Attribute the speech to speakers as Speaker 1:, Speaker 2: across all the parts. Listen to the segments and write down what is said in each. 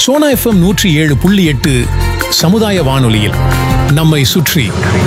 Speaker 1: Sona FM நூற்றி ஏழு புள்ளி எட்டு சமுதாய வானொலியில் நம்மை சுற்றி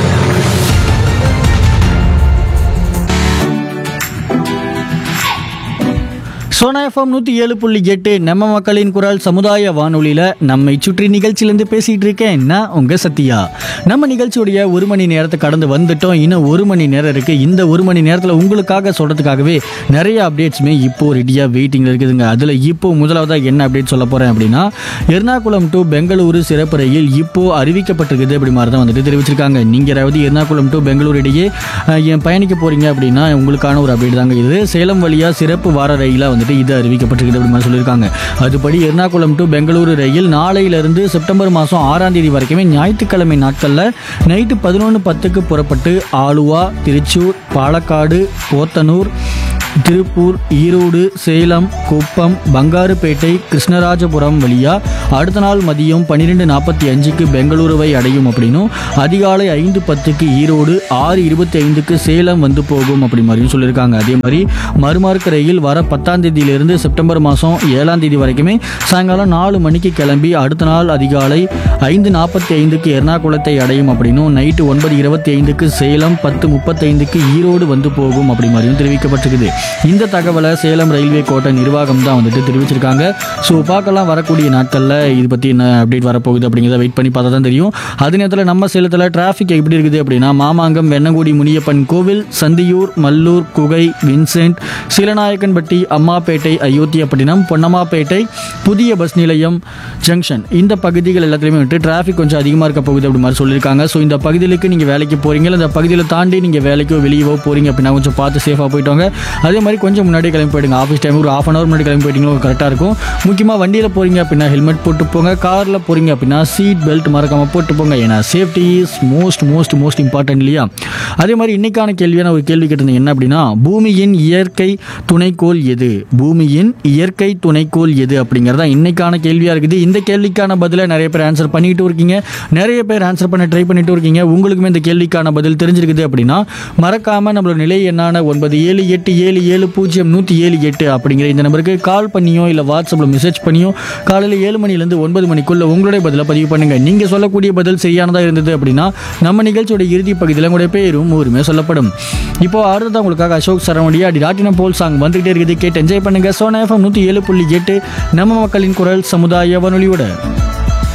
Speaker 2: சோனா எஃப்எம் நூற்றி ஏழு புள்ளி எட்டு நம்ம மக்களின் குரல் சமுதாய வானொலியில் நம்மை சுற்றி நிகழ்ச்சியிலேருந்து பேசிகிட்டு இருக்கேன் நான் உங்கள் சத்யா நம்ம நிகழ்ச்சியுடைய ஒரு மணி நேரத்தை கடந்து வந்துட்டோம் இன்னும் ஒரு மணி நேரம் இருக்குது இந்த ஒரு மணி நேரத்தில் உங்களுக்காக சொல்கிறதுக்காகவே நிறைய அப்டேட்ஸுமே இப்போ ரெடியாக வெயிட்டிங்கில் இருக்குதுங்க அதில் இப்போ முதலாவதாக என்ன அப்டேட் சொல்ல போகிறேன் அப்படின்னா எர்ணாகுளம் டு பெங்களூரு சிறப்பு ரயில் இப்போ அறிவிக்கப்பட்டிருக்குது அப்படி மாதிரி தான் வந்துட்டு தெரிவிச்சிருக்காங்க நீங்கள் யாராவது எர்ணாகுளம் டு பெங்களூர் இடையே அஹ், ஏன் பயணிக்க போகிறீங்க அப்படின்னா உங்களுக்கான ஒரு அப்டேட் தாங்க இது சேலம் வழியாக சிறப்பு வார ரயிலாக வந்துட்டு இது அறிவிக்கப்பட்டிருக்குது அப்படி மாதிரி சொல்லியிருக்காங்க அதுபடி எர்ணாகுளம் டு பெங்களூரு ரயில் நாளையிலிருந்து செப்டம்பர் மாதம் ஆறாம் தேதி வரைக்குமே ஞாயிற்றுக்கிழமை நாட்களில் நைட்டு பதினொன்று பத்துக்கு புறப்பட்டு ஆலுவா திருச்சூர் பாலக்காடு போத்தனூர் திருப்பூர் ஈரோடு சேலம் குப்பம் பங்காருப்பேட்டை கிருஷ்ணராஜபுரம் வழியா அடுத்த நாள் மதியம் பன்னிரெண்டு நாற்பத்தி அஞ்சுக்கு பெங்களூருவை அடையும் அப்படின்னும் அதிகாலை ஐந்து பத்துக்கு ஈரோடு ஆறு இருபத்தி ஐந்துக்கு சேலம் வந்து போகும் அப்படி மாதிரியும் சொல்லியிருக்காங்க அதே மாதிரி மறுமார்க்க ரயில் வர பத்தாம் தேதியிலிருந்து செப்டம்பர் மாதம் ஏழாம் தேதி வரைக்குமே சாயங்காலம் நாலு மணிக்கு கிளம்பி அடுத்த நாள் அதிகாலை ஐந்து நாற்பத்தி ஐந்துக்கு எர்ணாகுளத்தை அடையும் அப்படின்னும் நைட்டு ஒன்பது இருபத்தி ஐந்துக்கு சேலம் பத்து முப்பத்தைந்துக்கு ஈரோடு வந்து போகும் அப்படி மாதிரியும் தெரிவிக்கப்பட்டிருக்குது இந்த தகவலை சேலம் ரயில்வே கோட்ட நிர்வாகம் தான் வந்துட்டு தெரிவிச்சிருக்காங்க ஸோ பார்க்கலாம் வரக்கூடிய நாட்களில் இது பற்றி என்ன அப்டேட் வரப்போகுது அப்படிங்கிறத வெயிட் பண்ணி பார்த்தா தான் தெரியும் அதே நேரத்தில் நம்ம சேலத்தில் டிராஃபிக் எப்படி இருக்குது அப்படின்னா மாமாங்கம் வெண்ணங்குடி முனியப்பன் கோவில் சந்தியூர் மல்லூர் குகை வின்சென்ட் சீலநாயக்கன்பட்டி அம்மாப்பேட்டை அயோத்தியப்பட்டினம் பொன்னம்மாப்பேட்டை புதிய பஸ் நிலையம் ஜங்ஷன் இந்த பகுதிகள் எல்லாத்துலேயுமே வந்துட்டு டிராஃபிக் கொஞ்சம் அதிகமாக இருக்க போகுது அப்படி மாதிரி சொல்லியிருக்காங்க ஸோ இந்த பகுதிகளுக்கு நீங்கள் வேலைக்கு போகிறீங்க இல்லை இந்த பகுதியில் தாண்டி நீங்கள் வேலைக்கோ வெளியவோ போகிறீங்க அப்படின்னா கொஞ்சம் பார்த்து சேஃபாக போயிட்டு வாங்க அதே மாதிரி கொஞ்சம் முன்னாடி கிளம்பி போயிடுங்க ஆஃபீஸ் டைம் ஒரு ஆஃப் அன் ஹவர் முன்னாடி கிளம்பி போயிட்டீங்களோ கரெக்டாக இருக்கும் முக்கியமாக வண்டியில் போகிறீங்க அப்படின்னா ஹெல்மெட் போட்டு போங்க காரில் போகிறீங்க அப்படின்னா சீட் பெல்ட் மறக்காமல் போட்டு போங்க ஏன்னா safety is most most most important இல்லையா அதே மாதிரி இன்னைக்கான கேள்வியான ஒரு கேள்வி கேட்டிருந்தேன் என்ன அப்படின்னா பூமியின் இயற்கை துணைக்கோள் எது பூமியின் இயற்கை துணைக்கோள் எது அப்படிங்கிறதா இன்னைக்கான கேள்வியாக இருக்குது இந்த கேள்விக்கான பதிலை நிறைய பேர் ஆன்சர் பண்ணிட்டு இருக்கீங்க நிறைய பேர் ஆன்சர் பண்ண ட்ரை பண்ணிட்டு இருக்கீங்க உங்களுக்குமே இந்த கேள்விக்கான பதில் தெரிஞ்சிருக்குது அப்படின்னா மறக்காம நம்மளோட நிலை எண்ணான ஒன்பது ஏழு எட்டு ஏழு ஏழு பூஜ்ஜியம் நூற்றி ஏழு எட்டு அப்படிங்கிற இந்த நம்பருக்கு கால் பண்ணியோ இல்லை வாட்ஸ்அப்பில் மெசேஜ் பண்ணியோ காலையில் ஏழு மணிலேருந்து ஒன்பது மணிக்குள்ள உங்களுடைய பதிலை பதிவு பண்ணுங்க நீங்கள் சொல்லக்கூடிய பதில் சரியானதாக இருந்தது அப்படின்னா நம்ம நிகழ்ச்சியோட இறுதி பகுதியில் உங்களுடைய பேரும் ஊருமே சொல்லப்படும் இப்போ அடுத்ததான் உங்களுக்காக அசோக் சரவணியா அடி ராட்டினம் போல் சாங் வந்துகிட்டே இருக்குது கேட்டு என்ஜாய் பண்ணுங்க சோனா எஃப்எம் நூற்றி ஏழு புள்ளி எட்டு நம்ம மக்களின் குரல் சமுதாய வானொலியோட